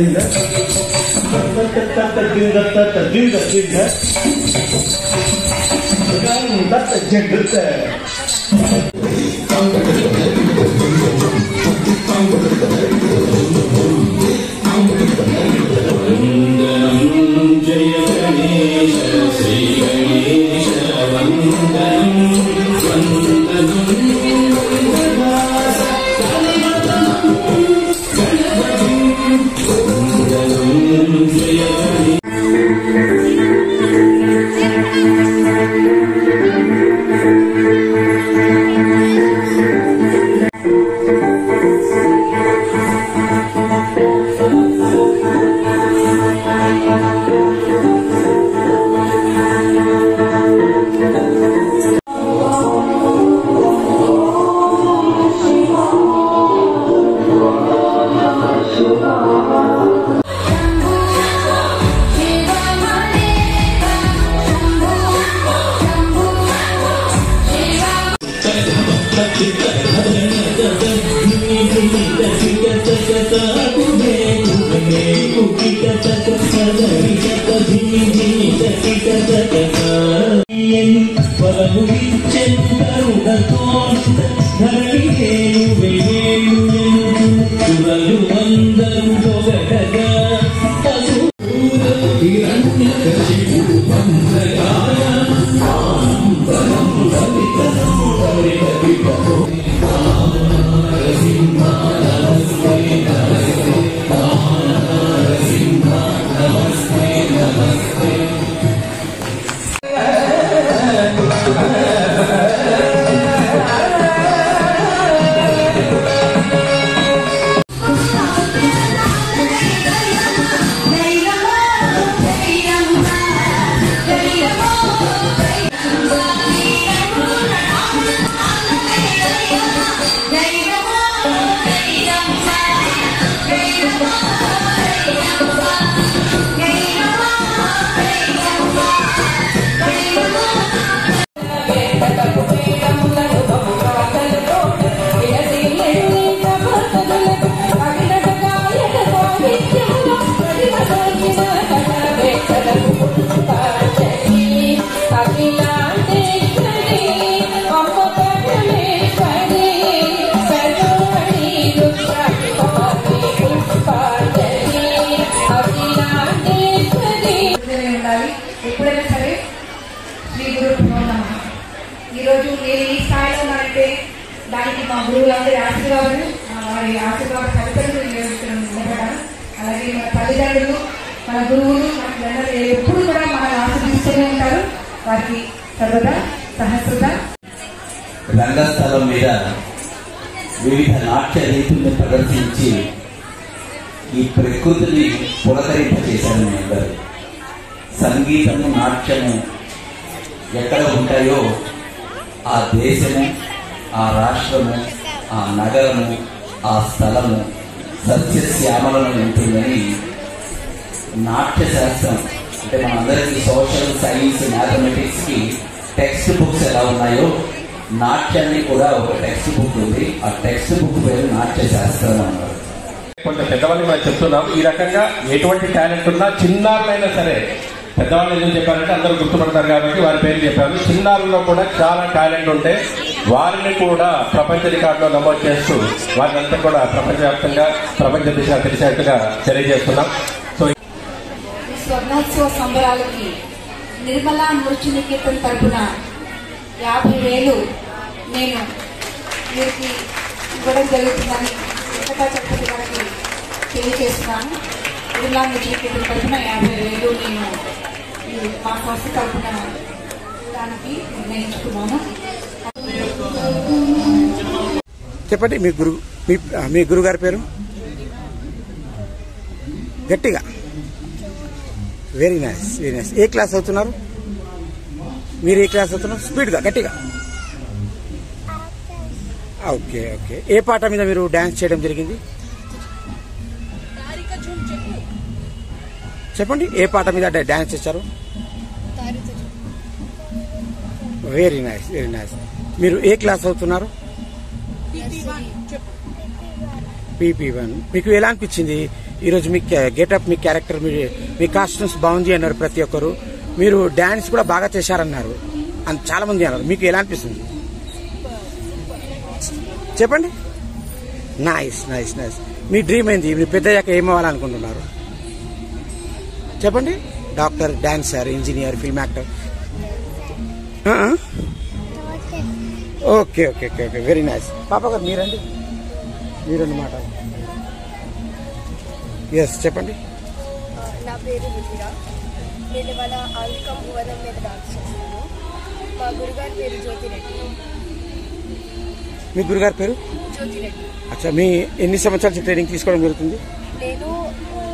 ఉండాలి ఎప్పుడైనా సరే శ్రీ గురు నమః ఈరోజు నేను ఈ స్థాయిలో ఉన్నానంటే దానికి మా గురువులందరి ఆశీర్వాదాలు ఆ వారి ఆశీర్వాద ఫలితాలు నేను నిలబడ్డాను అలాగే మన తల్లిదండ్రులు మన గురువులు మన తండ్రులు ఎప్పుడు కూడా మనల్ని ఆశీర్దిస్తూనే ఉంటారు వారికి సర్వదా సహస్రత రంగస్థలం మీద వివిధ నాట్య రీతుల్ని ప్రదర్శించి ఈ ప్రకృతిని పులకరింపజేశారు మీ అందరూ సంగీతము నాట్యము ఎక్కడ ఉంటాయో ఆ దేశము ఆ రాష్ట్రము ఆ నగరము ఆ స్థలము సస్యశ్యామలను ఉంటుందని నాట్య శాస్త్రం అంటే మనందరికీ సోషల్ సైన్స్ మ్యాథమెటిక్స్ కి టెక్స్ట్ బుక్స్ ఎలా ఉన్నాయో నాట్యాన్ని కూడా ఒక టెక్స్ట్ బుక్ ఉంది ఆ టెక్స్ట్ బుక్ పేరు నాట్య శాస్త్రం అన్నారు కొంత పెద్దవాళ్ళని మనం చెప్తున్నాం ఈ రకంగా ఎటువంటి టాలెంట్ ఉన్నా చిన్నారులైనా సరే పెద్దవాళ్ళు ఎందుకు చెప్పారంటే అందరూ గుర్తుపడతారు కాబట్టి వారి పేరు చెప్పారు చిన్నారుల్లో కూడా చాలా టాలెంట్ ఉంటే వారిని కూడా ప్రపంచ రికార్డులో నమోదు చేస్తూ వారిని అంతా కూడా ప్రపంచవ్యాప్తంగా ప్రపంచ దిశ తెలిసేట్టుగా తెలియజేస్తున్నాం సో ఈ స్వర్ణోత్సవ సంబరాలకి నిర్మలా నృత్య నికేతన్ తరపున యాభై వేలు నేను వీరికి ఇవ్వడం జరుగుతుందని వెంకటా చక్రవర్తి గారికి తెలియజేస్తున్నాను నిర్మలా నృత్య నికేతన్ తరపున యాభై వేలు నేను ఈ మా సంస్థ తరపున దానికి నిర్ణయించుకున్నాను చెప్పండి మీ గురు మీ మీ గురుగారి పేరు గట్టిగా వెరీ నైస్ వెరీ నైస్ ఏ క్లాస్ అవుతున్నారు మీరు ఏ క్లాస్ అవుతున్నారు స్పీడ్గా గట్టిగా ఓకే ఓకే ఏ పాట మీద మీరు డాన్స్ చేయడం జరిగింది చెప్పండి ఏ పాట మీద డా- డాన్స్ చేశారు వెరీ నైస్ వెరీ నైస్ మీరు ఏ క్లాస్ అవుతున్నారు పీపీ వన్ మీకు ఎలా అనిపించింది ఈరోజు మీ గెటప్ మీ క్యారెక్టర్ మీ మీ కాస్ట్యూమ్స్ బాగుంది అన్నారు ప్రతి ఒక్కరు మీరు డాన్స్ కూడా బాగా చేశారన్నారు అని చాలా మంది అన్నారు మీకు ఎలా అనిపిస్తుంది చెప్పండి నైస్ నైస్ నైస్ మీ డ్రీమ్ ఏంది మీరు పెద్దయ్యాక ఏం అవ్వాలనుకుంటున్నారు చెప్పండి doctor dancer engineer film actor okay okay okay okay very nice పాప గారు మీరండి మీరండి మాట ఎస్ చెప్పండి నా పేరు రుచిరా నేను ఇవాళ ఆంగికం భువనం మీద డాన్స్ చేస్తాను మా గురుగారి పేరు జ్యోతిరెడ్డి మీ గురుగారి పేరు జ్యోతిరెడ్డి అచ్చా మీ ఎన్ని సంవత్సరాల నుంచి ట్రైనింగ్ తీసుకోవడం జరుగుతుంది నేను ఆ,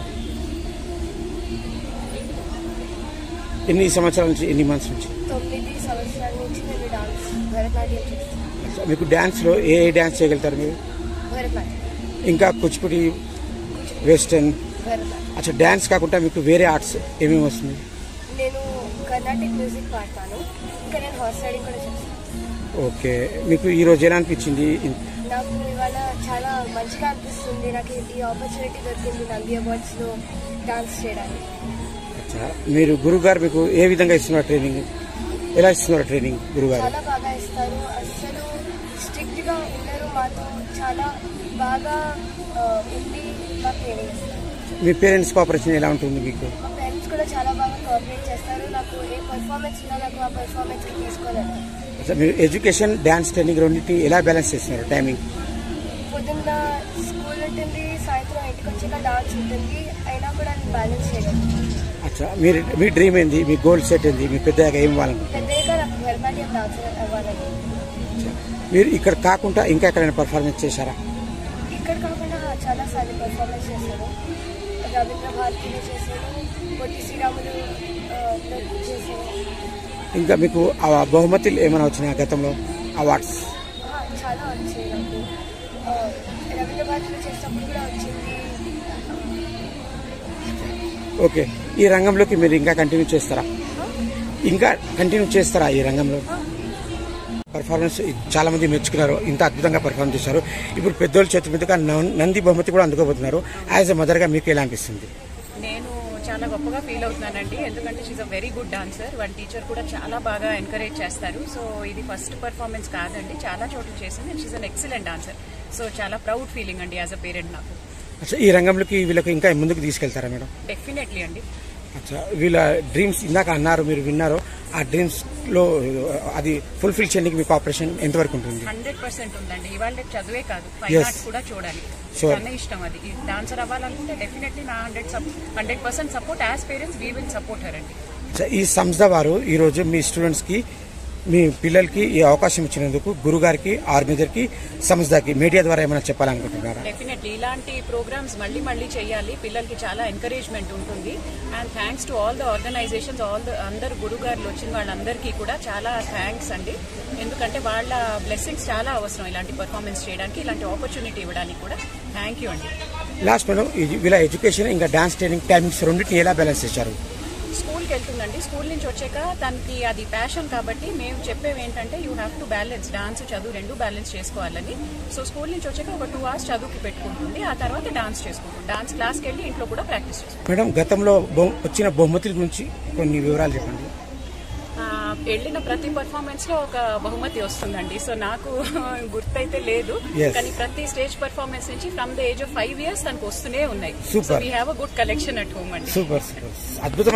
ఎన్ని సంవత్సరాల నుంచి ఎన్ని మంత్స్ నుంచి తొమ్మిది సంవత్సరాల నుంచి నేను డాన్స్ భరతనాట్యం చేస్తాను అచ్చా, మీకు డాన్స్లో ఏ ఏ డాన్స్ చేయగలుగుతారు మీరు భరతనాట్యం ఇంకా కూచిపూడి వెస్టర్న్ భరతనాట్యం అచ్చా డాన్స్ కాకుండా మీకు వేరే ఆర్ట్స్ ఏమేమి వస్తుంది నేను కర్ణాటిక్ మ్యూజిక్ పాడతాను ఇంకా నేను హార్స్ రైడింగ్ కూడా చేస్తాను ఓకే మీకు ఈ రోజు ఎలా అనిపించింది నాకు ఇవాళ చాలా మంచిగా అనిపిస్తుంది నాకు ఈ ఆపర్చునిటీ దొరికింది నంది అవార్డ్స్లో డాన్స్ చేయడానికి అచ్చా మీరు గురుగారు మీకు ఏ విధంగా ఇస్తున్నారు ట్రైనింగ్ ఎలా ఇస్తున్నారు ట్రైనింగ్ గురుగారు చాలా బాగా ఇస్తారు అసలు స్ట్రిక్ట్ గా ఉండరు మాతో చాలా బాగా ఆ, ఉండి మాకు ట్రైనింగ్ ఇస్తారు మీ పేరెంట్స్ కోఆపరేషన్ ఎలా ఉంటుంది మీకు మా పేరెంట్స్ కూడా చాలా బాగా కోఆపరేట్ చేస్తారు నాకు ఏ పర్ఫార్మెన్స్ ఉన్నా నాకు ఆ పర్ఫార్మెన్స్ కి తీసుకొని అచ్చా, మీరు ఎడ్యుకేషన్ డాన్స్ ట్రైనింగ్ రెండింటి ఎలా బ్యాలెన్స్ చేస్తున్నారు టైమింగ్ పొద్దున్న స్కూల్ ఉంటుంది సాయంత్రం ఇంటికి వచ్చాక డాన్స్ ఉంటుంది అయినా కూడా నేను బ్యాలెన్స్ చేయగలను అచ్చా మీరు మీ డ్రీమ్ ఏంది మీ గోల్ సెట్ ఏంది మీ పెద్దగా ఏం ఇవ్వాలనుకుంటున్నారు పెద్దగా నాకు భరతనాట్యం డాన్సర్ అవ్వాలని మీరు ఇక్కడ కాకుండా ఇంకా ఎక్కడైనా పర్ఫార్మెన్స్ చేశారా ఇక్కడ కాకుండా చాలా సార్లు పర్ఫార్మెన్స్ చేశాను రవీంద్ర భారతిలో చేశాను పొట్టి శ్రీరాములు ఆ, లో చేశాను ఇంకా మీకు ఆ బహుమతులు ఏమైనా వచ్చినాయా గతంలో అవార్డ్స్ ఆ, చాలా వచ్చాయి నాకు ఆ, రవీంద్ర భారతిలో చేసినప్పుడు కూడా వచ్చింది ఓకే ఈ రంగంలోకి మీరు ఇంకా కంటిన్యూ చేస్తారా ఇంకా కంటిన్యూ చేస్తారా ఈ రంగంలో పర్ఫార్మెన్స్ చాలా మంది మెచ్చుకున్నారు ఇంత అద్భుతంగా పర్ఫార్మ్ చేశారు ఇప్పుడు పెద్దోళ్ళ చేతి మీదుగా నం- నంది బహుమతి కూడా అందుకోబోతున్నారు యాజ్ ఎ మదర్గా మీకు ఎలా అనిపిస్తుంది నేను చాలా గొప్పగా ఫీల్ అవుతున్నానండి ఎందుకంటే she a very good dancer వాళ్ళ టీచర్ కూడా చాలా బాగా ఎంకరేజ్ చేస్తారు సో ఇది ఫస్ట్ పర్ఫార్మెన్స్ కాదండి చాలా చోట్ల చేసింది and she an excellent dancer so చాలా ప్రౌడ్ ఫీలింగ్ అండి యాజ్ అ పేరెంట్ నాకు అచ్చా ఈ రంగంలోకి వీళ్ళకి ఇంకా ముందుకు తీసుకెళ్తారా మేడం డెఫినెట్లీ అండి అచ్చా వీళ్ళ డ్రీమ్స్ ఇందాక అన్నారు మీరు విన్నారు ఆ డ్రీమ్స్ లో అది ఫుల్ఫిల్ చేయడానికి మీకు ఆపరేషన్ ఎంతవరకు ఉంటుంది హండ్రెడ్ పర్సెంట్ ఉందండి ఇవాళ చదువే కాదు Yes. ఫైన్ ఆర్ట్స్ కూడా చూడాలి Sure. అన్న ఇష్టం అది డాన్సర్ అవ్వాలనుకుంటే డెఫినెట్లీ నా hundred hundred percent support as parents we will support her అండి అచ్చా, ఈ సంస్థ వారు ఈరోజు మీ స్టూడెంట్స్ కి మీ పిల్లలకి ఈ అవకాశం ఇచ్చినందుకు గురుగారికి ఆర్గనైజర్ కి సంస్థకి మీడియా ద్వారా ఏమైనా చెప్పాలనుకుంటున్నారా డెఫినెట్లీ ఇలాంటి ప్రోగ్రామ్స్ మళ్ళీ మళ్ళీ చేయాలి పిల్లలకి చాలా ఎంకరేజ్మెంట్ ఉంటుంది and thanks to all the organisations all the అందరు గురుగారులు వచ్చిన వాళ్ళందరికీ కూడా చాలా థ్యాంక్స్ అండి ఎందుకంటే వాళ్ళ బ్లెస్సింగ్స్ చాలా అవసరం ఇలాంటి పర్ఫార్మెన్స్ చేయడానికి ఇలాంటి ఆపర్చునిటీ ఇవ్వడానికి కూడా థ్యాంక్ యూ అండి లాస్ట్ మేడం ఇది వీళ్ళ ఎడ్యుకేషన్ ఇంకా డాన్స్ ట్రైనింగ్ టైమింగ్స్ రెండింటిని ఎలా బ్యాలెన్స్ చేశారు స్కూల్కి వెళ్తుందండి స్కూల్ నుంచి వచ్చాక తనకి అది ప్యాషన్ కాబట్టి మేము చెప్పేవి ఏంటంటే you have to balance dance చదువు రెండు బ్యాలెన్స్ చేసుకోవాలని సో స్కూల్ నుంచి వచ్చాక ఒక టూ అవర్స్ చదువుకి పెట్టుకుంటుంది ఆ తర్వాత డాన్స్ చేసుకుంటుంది డాన్స్ క్లాస్కి వెళ్ళి ఇంట్లో కూడా ప్రాక్టీస్ చేసుకుంటుంది మేడం గతంలో బహు- వచ్చిన బహుమతుల గురించి కొన్ని వివరాలు చెప్పండి ఆ, వెళ్ళిన ప్రతి పర్ఫార్మెన్స్ లో ఒక బహుమతి వస్తుందండి సో నాకు గుర్తైతే లేదు Yes. కానీ ప్రతి స్టేజ్ పర్ఫార్మెన్స్ నుంచి from the age of five years తనకు వస్తూనే ఉన్నాయి Super. So we have a good collection at home అండి సూపర్ సూపర్ అద్భుతం